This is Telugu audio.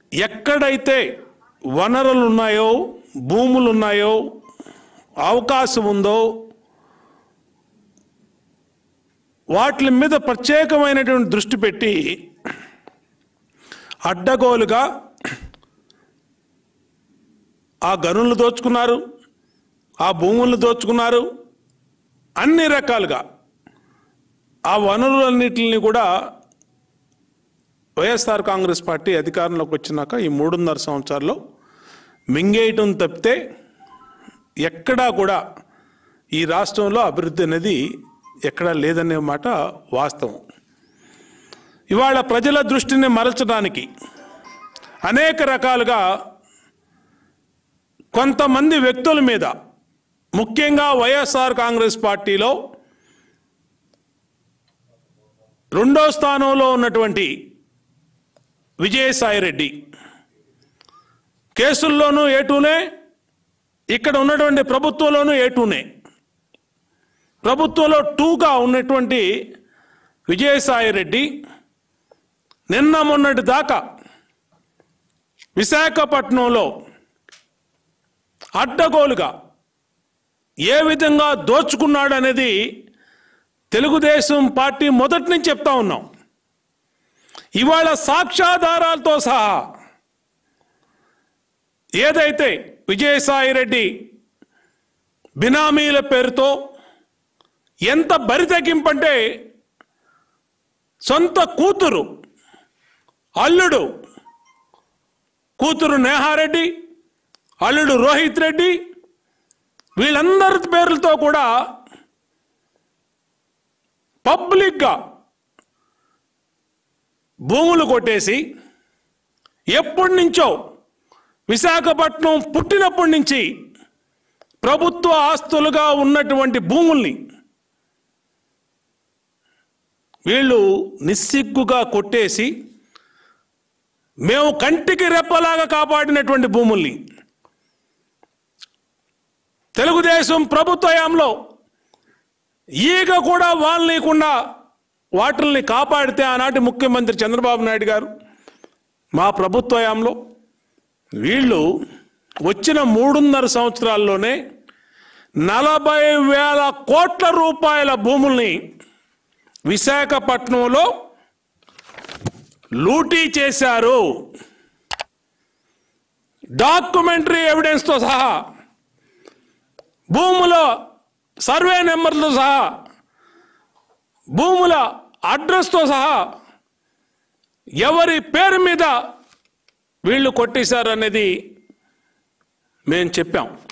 ఎక్కడైతే వనరులు ఉన్నాయో భూములు ఉన్నాయో అవకాశం ఉందో వాటి మీద ప్రత్యేకమైనటువంటి దృష్టి పెట్టి అడ్డగోలుగా ఆ గనులు దోచుకున్నారు ఆ భూములను దోచుకున్నారు అన్ని రకాలుగా ఆ వనరులన్నిటిని కూడా వైఎస్ఆర్ కాంగ్రెస్ పార్టీ అధికారంలోకి వచ్చినాక ఈ మూడున్నర సంవత్సరాల్లో మింగేయటం తప్పితే ఎక్కడా కూడా ఈ రాష్ట్రంలో అభివృద్ధి అనేది ఎక్కడా లేదనే మాట వాస్తవం ఇవాళ ప్రజల దృష్టిని మరల్చడానికి అనేక రకాలుగా కొంతమంది వ్యక్తుల మీద ముఖ్యంగా వైఎస్ఆర్ కాంగ్రెస్ పార్టీలో రెండో స్థానంలో ఉన్నటువంటి విజయసాయిరెడ్డి కేసుల్లోనూ ఏటూనే ఇక్కడ ఉన్నటువంటి ప్రభుత్వంలోనూ ఏటూనే ప్రభుత్వంలో టూగా ఉన్నటువంటి విజయసాయిరెడ్డి నిన్న మొన్నటి దాకా విశాఖపట్నంలో అడ్డగోలుగా ఏ విధంగా దోచుకున్నాడు అనేది తెలుగుదేశం పార్టీ మొదటి నుంచి చెప్తా ఉన్నాం ఇవాళ సాక్ష్యాధారాలతో సహా ఏదైతే విజయసాయిరెడ్డి బినామీల పేరుతో ఎంత బరితెగింపంటే సొంత కూతురు అల్లుడు కూతురు నేహారెడ్డి అల్లుడు రోహిత్ రెడ్డి వీళ్ళందరి పేర్లతో కూడా పబ్లిక్గా భూములు కొట్టేసి ఎప్పటి నుంచో విశాఖపట్నం పుట్టినప్పటి నుంచి ప్రభుత్వ ఆస్తులుగా ఉన్నటువంటి భూముల్ని వీళ్ళు నిస్సిగ్గుగా కొట్టేసి మేము కంటికి రెప్పలాగా కాపాడినటువంటి భూముల్ని తెలుగుదేశం ప్రభుత్వయంలో ఈగ కూడా వాళ్ళనీయకుండా వాటిల్ని కాపాడితే ఆనాటి ముఖ్యమంత్రి చంద్రబాబు నాయుడు గారు మా ప్రభుత్వయంలో వీళ్ళు వచ్చిన మూడున్నర సంవత్సరాల్లోనే నలభై వేల కోట్ల రూపాయల భూముల్ని విశాఖపట్నంలో లూటీ చేశారు డాక్యుమెంటరీ ఎవిడెన్స్తో సహా భూముల సర్వే నెంబర్తో సహా భూముల అడ్రస్తో సహా ఎవరి పేరు మీద వీళ్ళు కొట్టేశారు అనేది మేము చెప్పాం